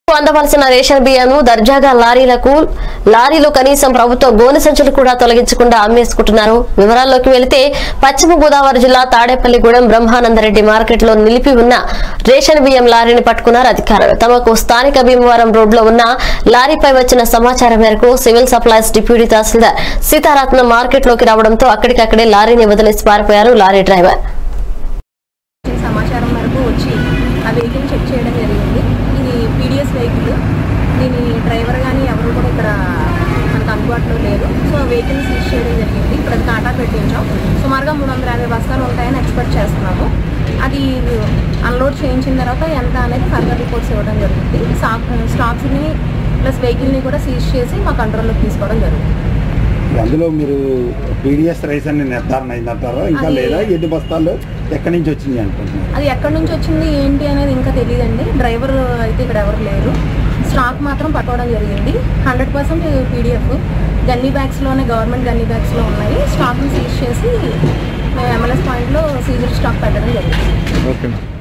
అందవలసిన ration బియ్యంను దర్జాగా లారీలకు లారీలు కనీసం ప్రభుత్వ గోనె సంచులు కూడా తొలగించకుండా అమ్మేసుకుంటున్నారు వివరాల్లోకి వెళితే పశ్చిమ గోదావరి జిల్లా తాడేపల్లిగూడెం బ్రహ్మానందరెడ్డి మార్కెట్ లో నిలిపి ఉన్న రేషన్ బియ్యం లారీని పట్టుకున్నారు అధికారులు తమకు స్థానిక భీమవరం రోడ్లో ఉన్న లారీపై వచ్చిన సమాచారం మేరకు civil supplies deputy tahsildar Seetharatnam market లోకి రావడంతో అక్కడికక్కడే లారీని వదిలేసి పారిపోయారు లారీ డ్రైవర్ వచ్చిన సమాచారం మేరకు వచ్చి ఆ వెహికల్ చెక్ చేయడం జరిగింది ఇది పీడిఎస్ వెహికల్ దీని డ్రైవర్ కానీ ఎవరు కూడా ఇక్కడ మనకు అందుబాటులో లేరు సో వెహికల్ సీజ్ చేయడం జరిగింది ఇప్పుడు అది కాటా పెట్టించాం సుమారుగా మూడు వందల యాభై బస్తాలు ఉంటాయని ఎక్స్పెక్ట్ చేస్తున్నాము అది అన్లోడ్ చేయించిన తర్వాత ఎంత అనేది ఫర్దర్ రిపోర్ట్స్ ఇవ్వడం జరుగుతుంది స్టాక్ స్టాక్స్ని ప్లస్ వెహికల్ని కూడా సీజ్ చేసి మా కంట్రోల్లోకి తీసుకోవడం జరుగుతుంది అందులో మీరు పీడిఎస్ రైస్ అని నిర్ధారణ అయిందంటారా ఇంకా అది- లేదా ఎన్ని బస్తాలు ఎక్కడి నుంచి వచ్చింది అనుకుంటున్నారు అది ఎక్కడి నుంచి వచ్చింది ఏంటి అనేది ఇంకా తెలియదండి డ్రైవర్ అయితే ఇక్కడ ఎవరు లేరు స్టాక్ మాత్రం పట్టుకోవడం జరిగింది హండ్రెడ్ పర్సెంట్ పీడిఎఫ్ గన్నీ బ్యాగ్స్లోనే గవర్నమెంట్ గన్నీ బ్యాగ్స్లో ఉన్నాయి స్టాక్ని సీజ్ చేసి మేము ఎంఎల్ఎస్ పాయింట్లో సీజర్ స్టాక్ పెట్టడం జరిగింది ఓకే